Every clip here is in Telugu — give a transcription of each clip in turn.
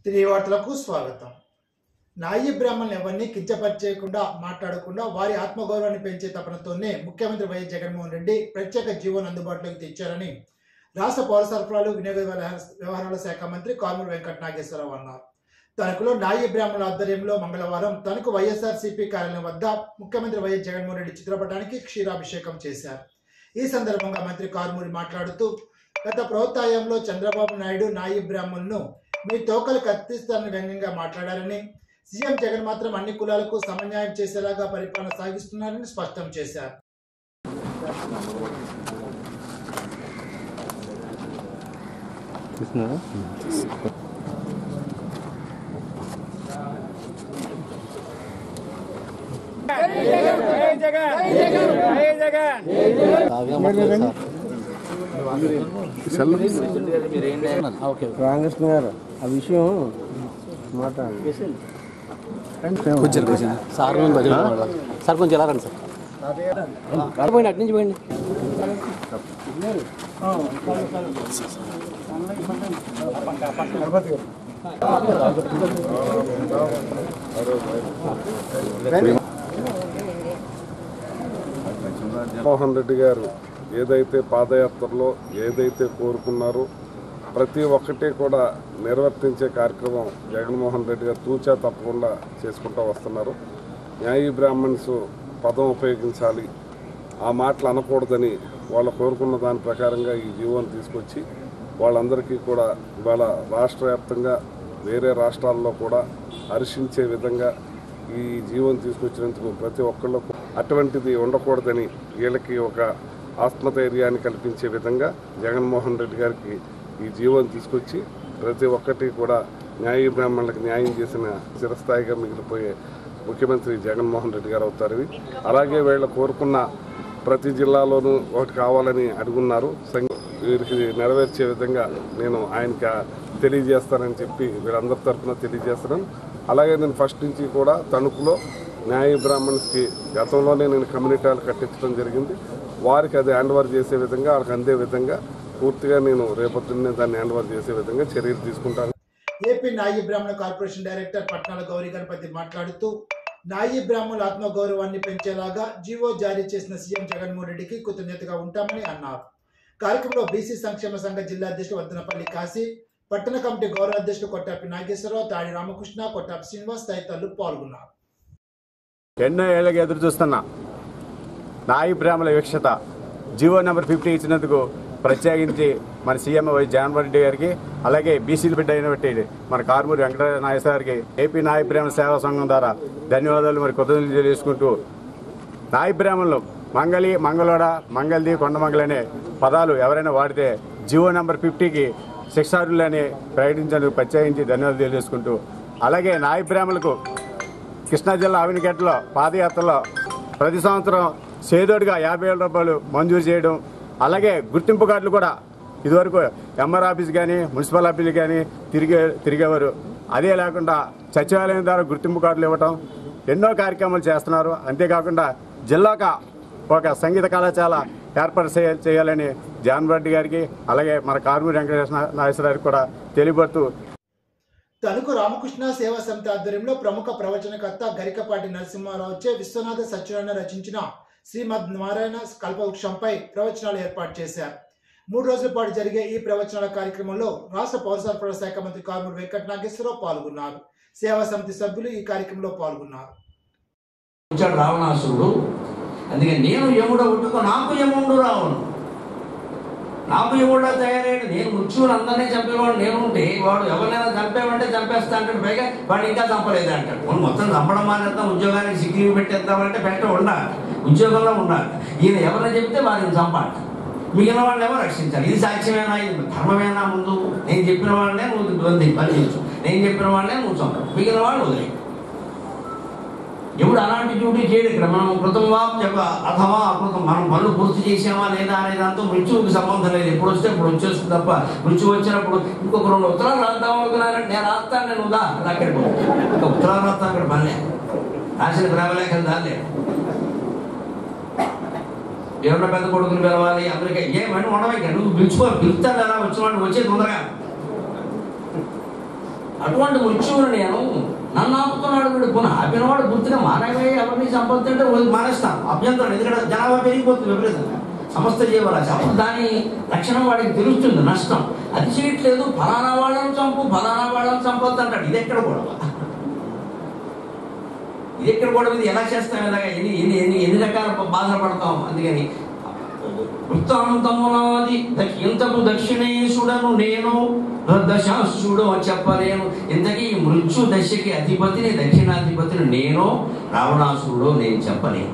తిరిగి వార్తలకు స్వాగతం నాయి బ్రాహ్మణులు ఎవరిని కించపరిచేయకుండా మాట్లాడకుండా వారి ఆత్మగౌరవాన్ని పెంచే తపనతోనే ముఖ్యమంత్రి వైఎస్ జగన్మోహన్ రెడ్డి ప్రత్యేక జీవోను అందుబాటులోకి తెచ్చారని రాష్ట్ర పౌర సరఫరాలు వినియోగ వ్యవహారాల శాఖ మంత్రి కారుమూరి వెంకట నాగేశ్వరరావు అన్నారు తణుకులో నాయి బ్రాహ్మణుల ఆధ్వర్యంలో మంగళవారం తణుకు వైఎస్ఆర్ సిపి కార్యాలయం వద్ద ముఖ్యమంత్రి వైఎస్ జగన్మోహన్ రెడ్డి చిత్రపటానికి క్షీరాభిషేకం చేశారు ఈ సందర్భంగా మంత్రి కారుమూరి మాట్లాడుతూ గత ప్రభుత్వాయంలో చంద్రబాబు నాయుడు నాయి బ్రాహ్మణులను మీ తోకలు కత్తిస్తానని వ్యంగ్యంగా మాట్లాడారని సీఎం జగన్ మాత్రం అన్ని కులాలకు సమన్యాయం చేసేలాగా పరిపాలన సాగిస్తున్నారని స్పష్టం చేశారు చూస్తున్నారా తాగా మాట్లాడు సార్. ఓకే రామకృష్ణ గారు ఆ విషయం మాట్లాడండి కొంచెం కొంచెం సార్ కొంచెం బయటకు వెళ్ళాలి. సార్ కొంచెం ఎలా రండి సార్ అటు పోయింది అటు నుంచి పోయింది జగన్మోహన్ రెడ్డి గారు ఏదైతే పాదయాత్రలో ఏదైతే కోరుకున్నారో ప్రతి ఒక్కటి కూడా నిర్వర్తించే కార్యక్రమం జగన్మోహన్ రెడ్డి గారు తూచా తప్పకుండా చేసుకుంటూ వస్తున్నారు న్యాయీ బ్రాహ్మణ్స్ పదం ఉపయోగించాలి ఆ మాటలు అనకూడదని వాళ్ళు కోరుకున్న దాని ప్రకారంగా ఈ జీవోని తీసుకొచ్చి వాళ్ళందరికీ కూడా ఇవాళ రాష్ట్ర వ్యాప్తంగా వేరే రాష్ట్రాల్లో కూడా హర్షించే విధంగా ఈ జీవనం తీసుకొచ్చినందుకు ప్రతి ఒక్కళ్ళు అటువంటిది ఉండకూడదని వీళ్ళకి ఒక ఆత్మధైర్యాన్ని కల్పించే విధంగా జగన్మోహన్ రెడ్డి గారికి ఈ జీవనం తీసుకొచ్చి ప్రతి ఒక్కటి కూడా న్యాయ బ్రాహ్మణులకు న్యాయం చేసిన చిరస్థాయిగా మిగిలిపోయే ముఖ్యమంత్రి జగన్మోహన్ రెడ్డి గారు అవుతారు ఇవి. అలాగే వీళ్ళు కోరుకున్న ప్రతి జిల్లాలోనూ ఒకటి కావాలని అడుగున్నారు సంఘ- వీరికి నెరవేర్చే విధంగా నేను ఆయనకి తెలియజేస్తానని చెప్పి వీళ్ళందరి తరఫున తెలియజేస్తున్నాను అలాగే నేను ఫస్ట్ నుంచి కూడా తణుకులో న్యాయ బ్రాహ్మణ్స్కి గతంలోనే నేను కమ్యూనిటీలు కట్టించడం జరిగింది వారికి అది హ్యాండ్ ఓవర్ చేసే విధంగా వాళ్ళకి అందే విధంగా పూర్తిగా నేను రేపొద్దున్నే దాన్ని హ్యాండ్ ఓవర్ చేసే విధంగా చర్యలు తీసుకుంటాను AP Nayi Brahmana corporation director Patnala Gowri Ganapathi మాట్లాడుతూ నాయి బ్రాహ్మణుల ఆత్మగౌరవాన్ని పెంచేలాగా జీవో జారీ చేసిన సీఎం జగన్మోహన్ రెడ్డికి కృతజ్ఞతగా ఉంటామని అన్నారు కార్యక్రమంలో బీసీ సంక్షేమ సంఘ జిల్లా అధ్యక్షుడు వద్దనపల్లి కాశీ పట్టణ కమిటీ గౌరవ అధ్యక్షుడు కొట్టాపి నాగేశ్వరరావు తాడి రామకృష్ణ కొట్టాపి శ్రీనివాస్ తదితరులు పాల్గొన్నారు ఎన్నో ఏళ్ళకి ఎదురు చూస్తున్నా నాయి బ్రాహ్మణ వీక్షత జీవో నెంబర్ ఫిఫ్టీ ఇచ్చినందుకు ప్రత్యేకించి మన సీఎం వై జగన్మోహన్ రెడ్డి గారికి అలాగే బీసీలు బిడ్డ అయినటువంటి మన కారుమూరి వెంకట నాగేశ్వర గారికి ఏపీ నాయ బ్రాహ్మణ సేవా సంఘం ద్వారా ధన్యవాదాలు మరి కృతజ్ఞతలు తెలియజేసుకుంటూ నాయ బ్రాహ్మణులు మంగళి మంగళోడ మంగళది కొండమంగళి అనే పదాలు ఎవరైనా వాడితే జీవో నెంబర్ ఫిఫ్టీకి శిక్షారులని ప్రకటించేందుకు ప్రత్యేకించి ధన్యవాదాలు తెలియజేసుకుంటూ అలాగే నాయ బ్రాహ్మణులకు కృష్ణా జిల్లా అవినిగడ్డలో పాదయాత్రలో ప్రతి సంవత్సరం సేదోడిగా యాభై వేల రూపాయలు మంజూరు చేయడం అలాగే గుర్తింపు కార్డులు కూడా ఇదివరకు ఎంఆర్ ఆఫీస్ కానీ మున్సిపల్ ఆఫీస్ కానీ తిరిగే తిరిగేవారు అదే లేకుండా సచివాలయం ద్వారా గుర్తింపు కార్డులు ఇవ్వటం ఎన్నో కార్యక్రమాలు చేస్తున్నారు అంతేకాకుండా జిల్లాక ఒక సంగీత కళాశాల ఏర్పాటు చేయ- చేయాలని జగన్ రెడ్డి గారికి అలాగే మన కార్మూరి వెంకటేశ్వర నాగేశ్వర గారికి కూడా తెలియబడుతూ తణుకు రామకృష్ణ సేవా సమితి ఆధ్వర్యంలో ప్రముఖ ప్రవచనకర్త గరికపాటి నరసింహారావుచే విశ్వనాథ సత్యనారాయణ రచించిన శ్రీమద్ నారాయణ కల్పవృక్షంపై ప్రవచనాలు ఏర్పాటు చేశారు మూడు రోజుల పాటు జరిగే ఈ ప్రవచనాల కార్యక్రమంలో రాష్ట్ర పౌర సరఫరా శాఖ మంత్రి కారుమూరి వెంకట నాగేశ్వరరావు పాల్గొన్నారు సేవా సమితి సభ్యులు ఈ కార్యక్రమంలో పాల్గొన్నారు వచ్చాడు రావణాసురుడు అందుకే నేను యముడు పుట్టుకో నాకు యముడు రావణు నాకు యముడా తయారయ్యాడు నేను మృత్యువుని అందరినీ చంపేవాడు నేను ఉంటే వాడు ఎవరినైనా చంపేమంటే చంపేస్తా అంటాడు పైగా వాడు ఇంకా చంపలేదు అంటాడు వాడు మొత్తం చంపడం మానేద్దాం ఉద్యోగానికి సిక్ లీవ్ పెట్టేద్దామంటే పెట్ట ఉండాలి ఉద్యోగంలో ఉండాలి ఈయన ఎవరిని చెప్తే వారిని చంపాలి మిగిలిన వాళ్ళేమో రక్షించాలి ఇది సాక్ష్యమేనా ఇది ధర్మమేనా ముందు నేను చెప్పిన వాళ్ళనే నువ్వు బంధి బంధించు నేను చెప్పిన వాళ్ళనే నువ్వు చంపు మిగిలిన వాళ్ళు వదిలే ఎప్పుడు అలాంటి డ్యూటీ చేయడు ఇక్కడ మనం కృతంవా చెప్ప అథవా అకృతం మనం పనులు పూర్తి చేసామా లేదా అనే దాంతో మృత్యువుకి సంబంధం లేదు ఎప్పుడు వస్తే ఇప్పుడు వచ్చేస్తుంది తప్ప మృత్యు వచ్చినప్పుడు ఇంకొక రెండు ఉత్తరాలు రాద్దాం అనుకున్నారంటే నేను రాస్తాను నేను ఉదా అది అక్కడికి పో. ఇంకా ఉత్తరాలు రాస్తాను అక్కడ పనిలే రాసిన ప్రేమలేఖలు దానిలే ఎవరిన పెద్ద కొడుకుని పిలవాలి అందరికీ ఏమని ఉండవు ఇంకా నువ్వు పిలుచుకో పిలుస్తాను కదా వచ్చిన వాడిని వచ్చే తొందరగా అటువంటి మృత్యువుని నేను నన్ను ఆపుతున్నాడు వీడు పునః ఆపినవాడు గుర్తుగా మానవే ఎవరిని సంపదంటే మానేస్తాను అభ్యంతరం ఎందుకంటే జనాభా పెరిగిపోతుంది విపరీతంగా సమస్త జీవరాశి అప్పుడు దాని లక్షణం వాడికి తెలుస్తుంది నష్టం అది చేయట్లేదు ఫలానా వాళ్ళని చంపు ఫలానా వాళ్ళని చంపొద్దు అంటాడు ఇది ఎక్కడ గొడవ ఇది ఎక్కడ గొడవ ఇది ఎలా చేస్తాం ఇలాగా ఎన్ని ఎన్ని ఎన్ని ఎన్ని రకాల బాధలు పడతాం అందుకని వృత్తాంతమునాది దక్ష- ఇంతకు దక్షిణేశుడను నేను దశాశుడు అని చెప్పలేను ఇంతకీ ఈ మృత్యు దశకి అధిపతిని దక్షిణాధిపతిని నేను రావణాసురుడు నేను చెప్పలేను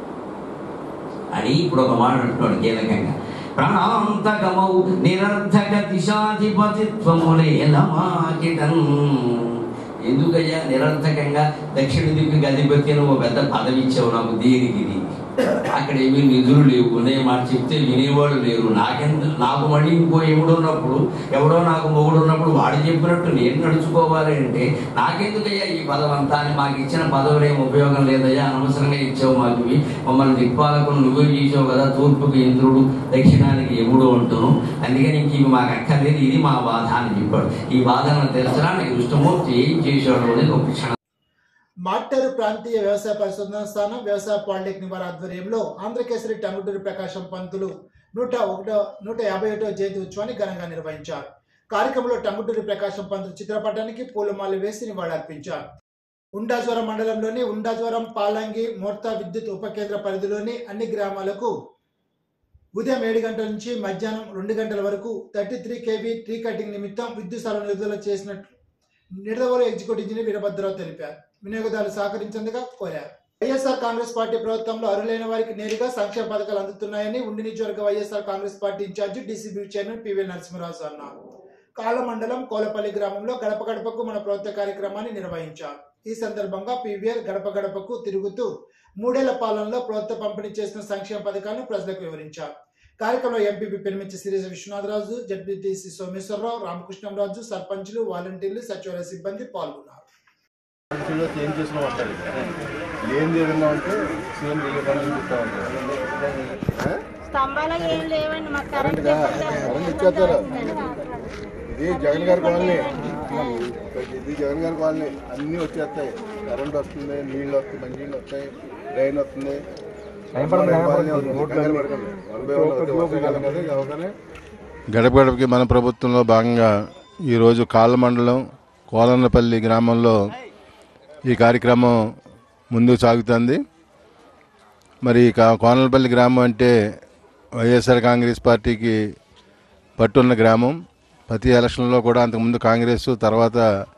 అని ఇప్పుడు ఒక మాట అంటున్నాడు కీలకంగా ప్రాణాంతకమౌ నిరర్ధక దిశాధిపతిత్వములే నమాకిటన్ ఎందుకయ్యా నిరర్థకంగా దక్షిణ దిక్కుకి అధిపతి అని ఒక పెద్ద పదవి ఇచ్చావు నాకు దేనికి ఇది? అక్కడ ఏమీ నిధులు లేవు నేను మాట చెప్తే వినేవాడు లేరు నాకెంత నాకు మళ్ళీ ఇంకో ఎముడు ఉన్నప్పుడు ఎవడో నాకు మొగుడు ఉన్నప్పుడు వాడు చెప్పినట్టు నేను నడుచుకోవాలి అంటే నాకెందుకయ్యా ఈ పదవి అంతా అని మాకు ఇచ్చిన పదవులు ఏం ఉపయోగం లేదయ్యా అనవసరంగా ఇచ్చావు మాకు ఇవి మమ్మల్ని దిక్పాలకులు నువ్వే చేసావు కదా తూర్పుకి ఇంద్రుడు దక్షిణానికి ఎముడు అంటును అందుకని ఇంక ఇవి మాకు అక్కర్లేదు ఇది మా బాధ అని చెప్పాడు ఈ బాధను తెలుసడానికి కృష్ణమూర్తి ఏం చేశాడు అనేది ఒక క్షణం మాట్టేరు ప్రాంతీయ వ్యవసాయ పరిశోధన స్థానం వ్యవసాయ పాలిటెక్నిక్ వారి ఆధ్వర్యంలో ఆంధ్రకేసరి టంగుటూరి ప్రకాశం పంతులు నూట ఒకటో నూట యాభై ఒకటో జయంతి ఉత్సవాన్ని ఘనంగా నిర్వహించారు కార్యక్రమంలో టంగుటూరి ప్రకాశం పంతులు చిత్రపటానికి పూలమాల వేసి నివాళులర్పించారు ఉండాజ్వరం మండలంలోని ఉండాజ్వరం పాలంగి మోర్తా విద్యుత్ ఉప కేంద్ర పరిధిలోని అన్ని గ్రామాలకు ఉదయం ఏడు గంటల నుంచి మధ్యాహ్నం రెండు గంటల వరకు thirty three KV tree cutting నిమిత్తం విద్యుత్ సరఫరా విడుదల చేసినట్లు నిడదవోలు ఎగ్జిక్యూటివ్ ఇంజనీర్ వీరభద్రరావు తెలిపారు వినియోగదారులు సహకరించేందుకు కోరారు వైఎస్ఆర్ కాంగ్రెస్ పార్టీ ప్రభుత్వంలో అర్హులైన వారికి నేరుగా సంక్షేమ పథకాలు అందుతున్నాయని ఉండి నియోజకవర్గ YSR Congress party incharge DCB chairman PV Narasimharaju అన్నారు కాళ్ళ మండలం కోలపల్లి గ్రామంలో గడప గడపకు మన ప్రభుత్వ కార్యక్రమాన్ని నిర్వహించారు ఈ సందర్భంగా పీవీఆర్ గడప గడపకు తిరుగుతూ మూడేళ్ల పాలనలో ప్రభుత్వ పంపిణీ చేసిన సంక్షేమ పథకాలను ప్రజలకు వివరించారు కార్యక్రమంలో ఎంపీపీ పెరిమించి శిరీష విశ్వనాథరాజు జడ్పీటీసీ సోమేశ్వరరావు రామకృష్ణంరాజు సర్పంచులు వాలంటీర్లు సచివాలయ సిబ్బంది పాల్గొన్నారు పార్టీలో ఏం చేసిన మాట్లాడి ఏం ఏదన్నా ఉంటే సీఎం ఏ పనులు చెప్తా ఉంటారు స్తంభాలు ఏం లేవండి మాకు కరెంట్ కరెంట్గా కరెంట్ ఇచ్చేస్తారు ఇది జగన్ గారి కాలనీ ఇది జగన్ గారి కాలనీ అన్నీ వచ్చేస్తాయి కరెంట్ వస్తుంది నీళ్ళు వస్తాయి మంచినీళ్ళు వస్తాయి డ్రైన్ వస్తుంది కంగారు పడకండి. వన్ బై వన్ వస్తాయి. వర్షాకాలం కదా ఇది అవగానే గడప గడపకి మన ప్రభుత్వంలో భాగంగా ఈరోజు కాళ్ళ మండలం కోలన్నపల్లి గ్రామంలో ఈ కార్యక్రమం ముందుకు సాగుతుంది మరి కా- కోనలపల్లి గ్రామం అంటే వైఎస్ఆర్ కాంగ్రెస్ పార్టీకి పట్టున్న గ్రామం ప్రతి ఎలక్షన్లో కూడా అంతకుముందు కాంగ్రెస్ తర్వాత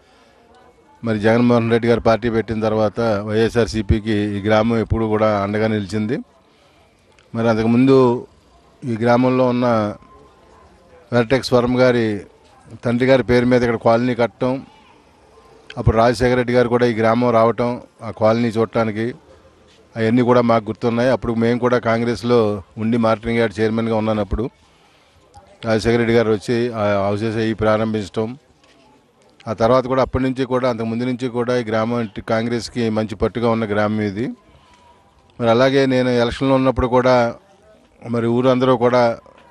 మరి జగన్మోహన్ రెడ్డి గారు పార్టీ పెట్టిన తర్వాత వైఎస్ఆర్సీపీకి ఈ గ్రామం ఎప్పుడు కూడా అండగా నిలిచింది మరి అంతకుముందు ఈ గ్రామంలో ఉన్న వెరటెక్స్ వరం గారి తండ్రి గారి పేరు మీద ఇక్కడ కాలనీ కట్టడం అప్పుడు రాజశేఖర రెడ్డి గారు కూడా ఈ గ్రామం రావటం ఆ కాలనీ చూడటానికి అవన్నీ కూడా మాకు గుర్తున్నాయి అప్పుడు మేము కూడా కాంగ్రెస్లో ఉండి మార్కెటింగ్ యార్డ్ చైర్మన్గా ఉన్నాను అప్పుడు రాజశేఖర రెడ్డి గారు వచ్చి ఆ హౌసెస్ అవి ప్రారంభించడం ఆ తర్వాత కూడా అప్పటి నుంచి కూడా అంతకు ముందు నుంచి కూడా ఈ గ్రామం అంటే కాంగ్రెస్కి మంచి పట్టుగా ఉన్న గ్రామం ఇది మరి అలాగే నేను ఎలక్షన్లో ఉన్నప్పుడు కూడా మరి ఊరందరూ కూడా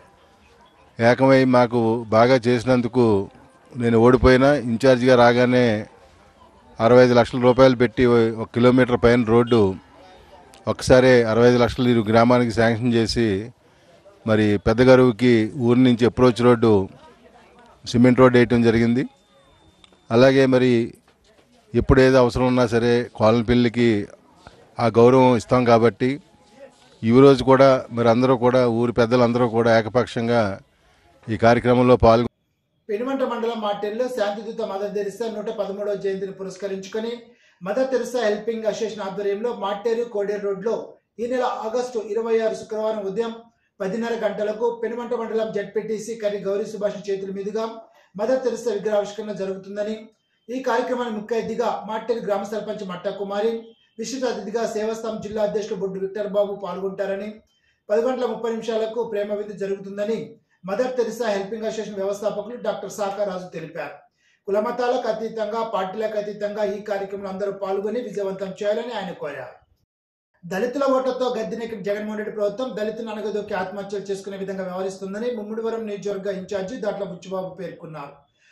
ఏకమై మాకు బాగా చేసినందుకు నేను ఓడిపోయినా ఇన్ఛార్జిగా రాగానే అరవై ఐదు లక్షల రూపాయలు పెట్టి ఒక కిలోమీటర్ పైన రోడ్డు ఒక్కసారి అరవై ఐదు లక్షలు ఈ గ్రామానికి శాంక్షన్ చేసి మరి పెద్దగరువుకి ఊరి నుంచి అప్రోచ్ రోడ్డు సిమెంట్ రోడ్ వేయటం జరిగింది అలాగే మరి ఎప్పుడు ఏది అవసరం ఉన్నా సరే కాలనీ పిల్లలకి ఆ గౌరవం ఇస్తాం కాబట్టి ఈ రోజు కూడా మరి అందరూ కూడా ఊరి పెద్దలందరూ కూడా ఏకపక్షంగా ఈ కార్యక్రమంలో పాల్గొ పెనుమంట మండలం మార్టెల్లో శాంతిదూత మదర్ తెరిసా నూట పదమూడవ జయంతిని పురస్కరించుకొని మదర్ తెరిసా హెల్పింగ్ అసోసియేషన్ ఆధ్వర్యంలో మార్టేరు కోడేరు రోడ్లో ఈ నెల ఆగస్టు ఇరవై ఆరు శుక్రవారం ఉదయం పదిన్నర గంటలకు పెనుమంట మండలం జడ్పీటీసీ కరి గౌరీ సుభాష్ చేతుల మీదుగా మదర్ తెరిసా విగ్రహావిష్కరణ జరుగుతుందని ఈ కార్యక్రమానికి ముఖ్య అతిథిగా మార్టేరు గ్రామ సర్పంచ్ మట్టా కుమారి విశిష్ట అతిథిగా సేవాస్థాం జిల్లా అధ్యక్షుడు బొడ్డు విక్టర్ బాబు పాల్గొంటారని పది గంటల ముప్పై నిమిషాలకు ప్రేమ విందు జరుగుతుందని మదర్ తెరిసా హెల్పింగ్ అసోసియేషన్ వ్యవస్థాపకులు డాక్టర్ సాకారాజు తెలిపారు కులమతాలకు అతీతంగా పార్టీలకు అతీతంగా ఈ కార్యక్రమంలో అందరూ పాల్గొని విజయవంతం చేయాలని ఆయన కోరారు దళితుల ఓట్లతో గద్దెనెక్కిన జగన్మోహన్ రెడ్డి ప్రభుత్వం దళితులను అనగదొక్కి ఆత్మహత్యలు చేసుకునే విధంగా వ్యవహరిస్తుందని ముమ్మిడివరం నియోజకవర్గ ఇన్ఛార్జి దాట్ల బుచ్చిబాబు పేర్కొన్నారు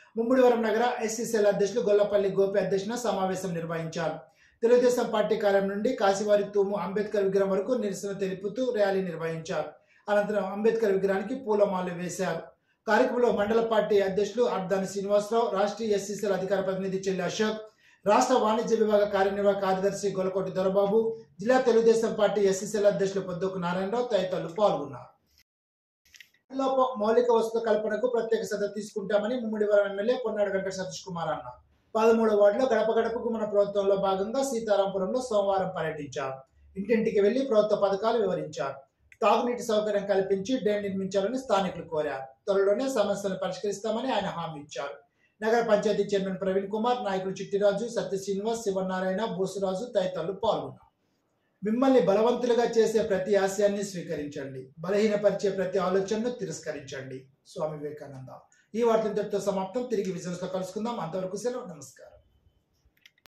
ముమ్మిడివరం నగర ఎస్సీసీఎల్ అధ్యక్షులు గొల్లపల్లి గోపి అధ్యక్షున సమావేశం నిర్వహించారు తెలుగుదేశం పార్టీ కార్యాలయం నుండి కాశీవారి తూము అంబేద్కర్ విగ్రహం వరకు నిరసన తెలుపుతూ ర్యాలీ నిర్వహించారు అనంతరం అంబేద్కర్ విగ్రహానికి పూలమాలలు వేశారు కార్యక్రమంలో మండల పార్టీ అధ్యక్షులు అర్ధాని శ్రీనివాసరావు రాష్ట్రీయ ఎస్సీసీఎల్ అధికార ప్రతినిధి చెల్లి అశోక్ రాష్ట్ర వాణిజ్య విభాగ కార్యనిర్వాహక కార్యదర్శి గొలకోటి దొరబాబు జిల్లా తెలుగుదేశం పార్టీ ఎస్సీసీఎల్ అధ్యక్షులు పొద్దుకు నారాయణరావు తదితరులు పాల్గొన్నారు లోప మౌలిక వసతుల కల్పనకు ప్రత్యేక శ్రద్ధ తీసుకుంటామని ముమ్మిడివరం ఎమ్మెల్యే పొన్నాడు వెంకట సతీష్ కుమార్ అన్నారు పదమూడవ వార్డులో గడప గడపకు మన ప్రభుత్వంలో భాగంగా సీతారాంపురంలో సోమవారం పర్యటించారు ఇంటింటికి వెళ్లి ప్రభుత్వ పథకాలు వివరించారు తాగునీటి సౌకర్యం కల్పించి డ్రైన్ నిర్మించాలని స్థానికులు కోరారు త్వరలోనే సమస్యలను పరిష్కరిస్తామని ఆయన హామీ ఇచ్చారు నగర పంచాయతీ చైర్మన్ ప్రవీణ్ కుమార్ నాయకులు చిట్టిరాజు సత్య శ్రీనివాస్ శివనారాయణ బోసురాజు తదితరులు పాల్గొన్నారు మిమ్మల్ని బలవంతులుగా చేసే ప్రతి ఆశయాన్ని స్వీకరించండి బలహీనపరిచే ప్రతి ఆలోచనను తిరస్కరించండి స్వామి వివేకానంద ఈ వార్తలతో సమాప్తం తిరిగి విజయంలో కలుసుకుందాం అంతవరకు సెలవు నమస్కారం